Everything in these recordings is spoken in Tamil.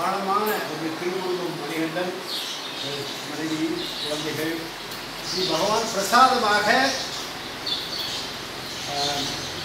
ஆழமான ஒரு திருவுருவம் மணிகண்டன் அஹ், மனைவி குழந்தைகள் ஸ்ரீ பகவான் பிரசாதமாக அஹ்,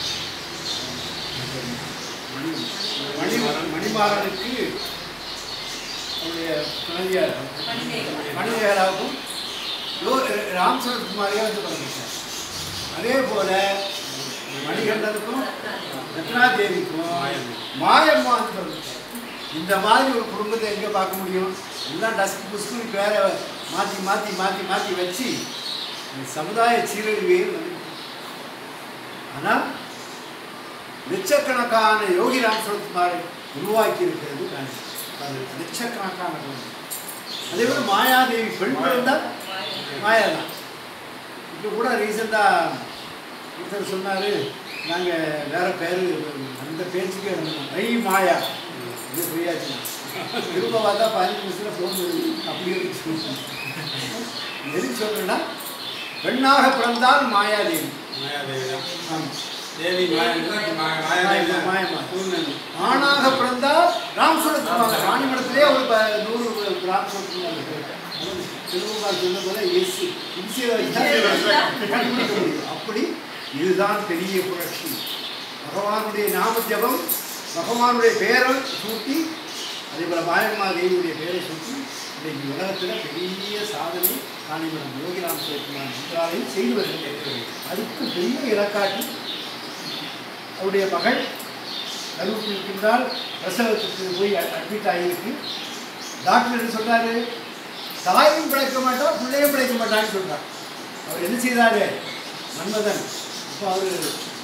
மணி மணிமாறனுக்கு அவருடைய துணைவியார் மணிதேவராகவும் ராம் சரத்குமாரியா வந்து பிறந்துட்டார் அதே போல மணிகண்டனுக்கும் ரத்னாதேவிக்கும் மாயம்மா வந்து பிறந்துட்டார் இந்த மாதிரி ஒரு குடும்பத்தை எங்கே பார்க்க முடியும் எல்லாம் டஸ்க் புஸ்கு வேற மாற்றி மாற்றி மாற்றி மாற்றி வச்சு இந்த சமுதாய சீரழிவே வந்து ஆனால் லட்சக்கணக்கான யோகி ராம் சரத்குமாரை உருவாக்கி இருக்கிறது காஞ்சி. அது லட்சக்கணக்கான குழந்தை அதே போல மாயாதேவி பெண் பிறந்தா மாயா தான் இப்போ கூட ரீசெண்டாக ஒருத்தர் சொன்னார் நாங்கள் வேற பேர் அந்த பேச்சுக்கே இருந்தோம் ஐ மாயா இது ஃப்ரீயாச்சுன்னா திரும்ப பார்த்தா பதினஞ்சு நிமிஷத்தில் ஃபோன் வருது அப்படி இருக்கு எதுக்கு சொல்கிறேன்னா பெண்ணாக பிறந்தால் மாயாதேவி மாயாதேவி தான். ஆமாம் தேவி மாயா மாயம்மா, மாயம்மா. ஆணாக பிறந்தால் ராம் சுரத்குமார் ராணிமடத்திலே ஒரு ப- நூறு ராம் சுரத்குமார் இருக்கு. திருவள்ளுவர் சொன்ன போல இயேசு இன்சியல் கண்டுபிடிக்க முடியும் அப்படி இதுதான் பெரிய புரட்சி பகவானுடைய நாம ஜபம் பகவானுடைய பெயரை சூட்டி அதே போல மாயம்மா தேவியுடைய பெயரை சூட்டி இன்றைக்கு உலகத்தில் பெரிய சாதனை காணிமடம் யோகிராம் சுரத்குமார் மந்திராலயம் செய்து வருகிறது அதுக்கு பெரிய இலக்காட்டி அவருடைய மகள் கருவுக்கு இருக்கின்றால் பிரசவத்துக்கு போய் அட்மிட் ஆகியிருக்கு டாக்டர் என்ன சொல்றாரு தாயும் பிழைக்க மாட்டா பிள்ளையும் பிழைக்க மாட்டான்னு சொல்றார் அவர் என்ன செய்தாரு மன்மதன் இப்போ அவர்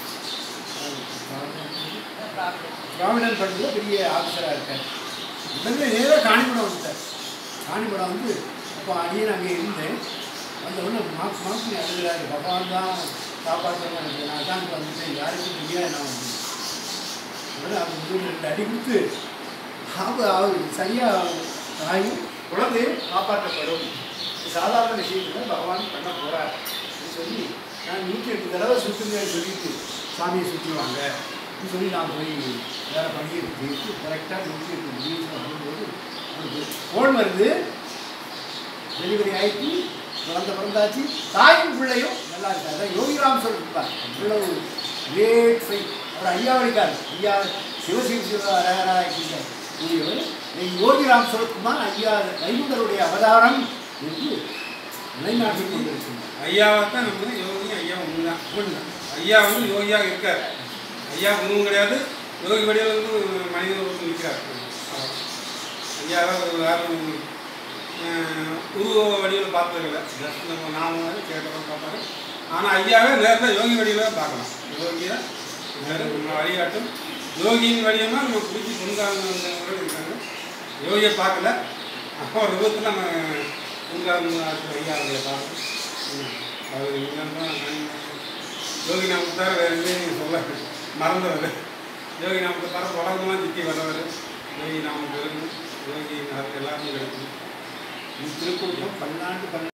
திராவிடன் பண்டில் பெரிய ஆஃபீஸராக இருக்கார் உடனே நேராக காணிமடம் வந்துட்டார் காணிமடம் வந்து அப்போ அடியன் அங்கே இருந்தேன் அந்த உடனே மார்க் மார்க் எழுதுறாரு பகவான் தான் காப்பாற்றுறேன் எனக்கு நான் தான் இங்க வந்துட்டேன் யாருக்கும் தெரியாது நான் வந்து உடனே அவர் வந்து ரெண்டு அடி கொடுத்து அவர் அவர் சரியாக தாயும் குழந்தையும் காப்பாற்றப்படும் இது சாதாரண விஷயத்தில் பகவான் பண்ண போகிறார் அப்படின்னு சொல்லி நான் நூற்றி எட்டு தடவை சுற்றுங்கன்னு சொல்லிட்டு சாமியை சுற்றுவாங்க அப்படின்னு சொல்லி நான் போய் வேறு பணியை போயிட்டு கரெக்டாக நூற்றி எட்டு முடிவு வரும்போது அவருக்கு ஃபோன் வருது டெலிவரி ஆயிட்டு குழந்தை பிறந்தாச்சு தாயும் பிள்ளையும் நல்லா இருக்கு அதான் யோகிராம் சொல்லிருப்பார் இவ்வளவு கிரேட் ஃபைட் அவர் ஐயா வழிக்கார் ஐயா சிவசிவ சிவ அரகராயிருக்கின்றார் கூறியவர் நீங்க யோகிராம் சுரத்குமார் ஐயா வைகுண்டருடைய அவதாரம் என்று நிலைநாட்டிக் கொண்டிருக்கின்றார் ஐயாவை தான் நம்ம வந்து யோகி ஐயா ஒன்று தான் ஒன்று ஐயா வந்து யோகியாக இருக்கார் ஐயா ஒன்றும் கிடையாது யோகி வடிவில் வந்து மனித ரூபத்தில் நிற்கிறார் ஐயாவை ஒரு வேற ஒரு, அஹ், உருவ வடிவில் பார்த்ததில்ல ஜஸ்ட் நம்ம நாம கேட்டவங்க பார்த்தாரு ஆனால் ஐயாவே நேரில் யோகி வடிவில் பார்க்கலாம் யோகியா நம்ம வழிகாட்டும் யோகியின் வடிவமாக நம்ம பிடிச்சி கொண்டாங்க இருக்காங்க யோகியை பார்க்கல அப்போ ஒரு ரூபத்தில் நம்ம கொண்டாங்க ஐயாவுடைய பார்க்கணும் அவர் இங்கேருந்து யோகி நாம தவிர வேறு எங்கேயும் சொல்ல மறந்தவர் யோகி நாமத்தை தவிர உலகமாக சுற்றி வர்றவர் யோகி நாம யோகி எல்லாருமே கிடைக்கும் திருக்கூட்டம் பல்லாண்டு பல்லாண்டு